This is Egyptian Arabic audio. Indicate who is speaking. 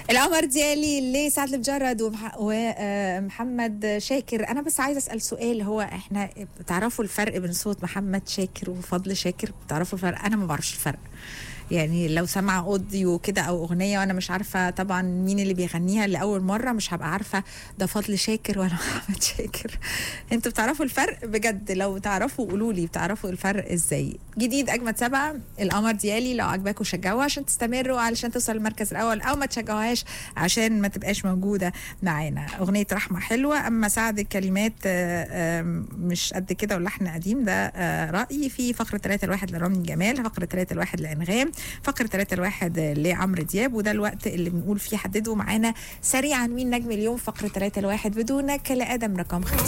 Speaker 1: القمر ديالي لسعد المجرد ومح- ومحمد شاكر انا بس عايزه اسال سؤال هو احنا بتعرفوا الفرق بين صوت محمد شاكر وفضل شاكر بتعرفوا الفرق انا ما بعرفش الفرق يعني لو سمع اوديو كده او اغنيه وانا مش عارفه طبعا مين اللي بيغنيها لاول مره مش هبقى عارفه ده فضل شاكر ولا محمد شاكر انتوا بتعرفوا الفرق بجد لو تعرفوا قولوا لي بتعرفوا الفرق ازاي جديد اجمد سبعه القمر ديالي لو عجباكم شجعوها عشان تستمروا علشان توصل المركز الاول او ما تشجعوهاش عشان ما تبقاش موجوده معانا اغنيه رحمه حلوه اما سعد الكلمات آه، آه، مش قد كده واللحن قديم ده آه، رايي في فقره 3 الواحد لرامي جمال فقره 3 الواحد لانغام فقره 3 الواحد لعمرو دياب وده الوقت اللي بنقول فيه حددوا معانا سريعا مين نجم اليوم فقره 3 الواحد بدونك لادم رقم خمسة